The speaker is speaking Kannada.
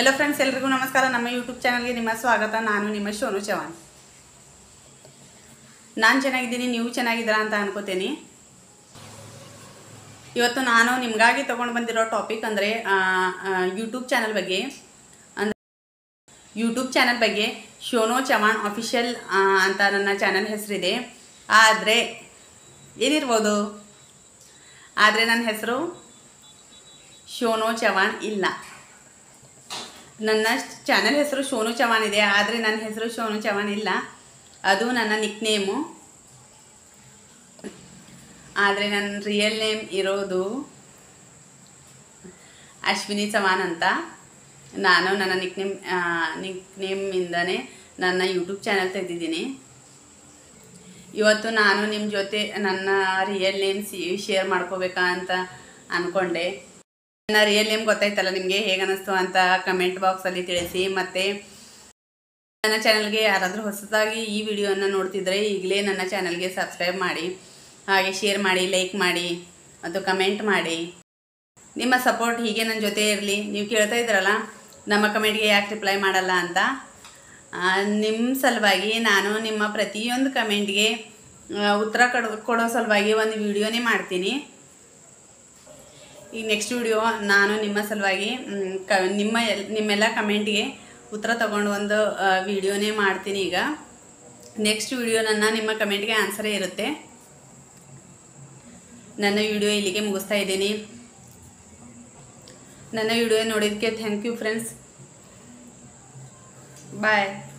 ಹಲೋ ಫ್ರೆಂಡ್ಸ್ ಎಲ್ರಿಗೂ ನಮಸ್ಕಾರ ನಮ್ಮ ಯೂಟ್ಯೂಬ್ ಚಾನಲ್ಗೆ ನಿಮ್ಮ ಸ್ವಾಗತ ನಾನು ನಿಮ್ಮ ಶೋನು ಚವಾಣ್ ನಾನು ಚೆನ್ನಾಗಿದ್ದೀನಿ ನೀವು ಚೆನ್ನಾಗಿದ್ದೀರಾ ಅಂತ ಅನ್ಕೋತೀನಿ ಇವತ್ತು ನಾನು ನಿಮಗಾಗಿ ತೊಗೊಂಡು ಬಂದಿರೋ ಟಾಪಿಕ್ ಅಂದರೆ ಯೂಟ್ಯೂಬ್ ಚಾನಲ್ ಬಗ್ಗೆ ಅಂದರೆ ಯೂಟ್ಯೂಬ್ ಚಾನಲ್ ಬಗ್ಗೆ ಶೋನೋ ಚವಾಣ್ ಅಫಿಷಿಯಲ್ ಅಂತ ನನ್ನ ಚಾನಲ್ ಹೆಸರಿದೆ ಆದರೆ ಏನಿರ್ಬೋದು ಆದರೆ ನನ್ನ ಹೆಸರು ಶೋನೋ ಚವಾಣ್ ಇಲ್ಲ ನನ್ನ ಚಾನಲ್ ಹೆಸರು ಶೋನು ಚವಾಣ್ ಇದೆ ಆದರೆ ನನ್ನ ಹೆಸರು ಶೋನು ಚವಾಣ್ ಇಲ್ಲ ಅದು ನನ್ನ ನಿಕ್ ನೇಮು ಆದರೆ ನನ್ನ ರಿಯಲ್ ನೇಮ್ ಇರೋದು ಅಶ್ವಿನಿ ಚವಾಣ್ ಅಂತ ನಾನು ನನ್ನ ನಿಕ್ ನೇಮ್ ನಿಕ್ ನೇಮಿಂದನೇ ನನ್ನ ಯೂಟ್ಯೂಬ್ ಚಾನಲ್ ತೆಗೆದಿದ್ದೀನಿ ಇವತ್ತು ನಾನು ನಿಮ್ಮ ಜೊತೆ ನನ್ನ ರಿಯಲ್ ನೇಮ್ ಶೇರ್ ಮಾಡ್ಕೋಬೇಕಾ ಅಂತ ಅಂದ್ಕೊಂಡೆ ನನ್ನ ರಿಯಲ್ ನೇಮ್ ಗೊತ್ತಾಯ್ತಲ್ಲ ನಿಮಗೆ ಹೇಗೆ ಅನ್ನಿಸ್ತು ಅಂತ ಕಮೆಂಟ್ ಬಾಕ್ಸಲ್ಲಿ ತಿಳಿಸಿ ಮತ್ತು ನನ್ನ ಚಾನಲ್ಗೆ ಯಾರಾದರೂ ಹೊಸದಾಗಿ ಈ ವಿಡಿಯೋನ ನೋಡ್ತಿದ್ರೆ ಈಗಲೇ ನನ್ನ ಚಾನಲ್ಗೆ ಸಬ್ಸ್ಕ್ರೈಬ್ ಮಾಡಿ ಹಾಗೆ ಶೇರ್ ಮಾಡಿ ಲೈಕ್ ಮಾಡಿ ಮತ್ತು ಕಮೆಂಟ್ ಮಾಡಿ ನಿಮ್ಮ ಸಪೋರ್ಟ್ ಹೀಗೆ ನನ್ನ ಜೊತೆ ಇರಲಿ ನೀವು ಕೇಳ್ತಾ ಇದ್ರಲ್ಲ ನಮ್ಮ ಕಮೆಂಟ್ಗೆ ಯಾಕೆ ರಿಪ್ಲೈ ಮಾಡಲ್ಲ ಅಂತ ನಿಮ್ಮ ಸಲುವಾಗಿ ನಾನು ನಿಮ್ಮ ಪ್ರತಿಯೊಂದು ಕಮೆಂಟ್ಗೆ ಉತ್ತರ ಕೊಡೋ ಕೊಡೋ ಸಲುವಾಗಿ ಒಂದು ವಿಡಿಯೋನೇ ಮಾಡ್ತೀನಿ ಈಗ ನೆಕ್ಸ್ಟ್ ವಿಡಿಯೋ ನಾನು ನಿಮ್ಮ ಸಲುವಾಗಿ ಮ್, ಕ ನಿಮ್ಮ ಎಲ್ ನಿಮ್ಮೆಲ್ಲ ಕಮೆಂಟ್ಗೆ ಉತ್ತರ ತಗೊಂಡು ಒಂದು ವಿಡಿಯೋನೇ ಮಾಡ್ತೀನಿ ಈಗ ನೆಕ್ಸ್ಟ್ ವಿಡಿಯೋ ನನ್ನ ನಿಮ್ಮ ಕಮೆಂಟ್ಗೆ ಆನ್ಸರೇ ಇರುತ್ತೆ ನನ್ನ ವಿಡಿಯೋ ಇಲ್ಲಿಗೆ ಮುಗಿಸ್ತಾ ಇದ್ದೀನಿ ನನ್ನ ವಿಡಿಯೋ ನೋಡಿದ್ದಕ್ಕೆ ಥ್ಯಾಂಕ್ ಯು ಫ್ರೆಂಡ್ಸ್ ಬಾಯ್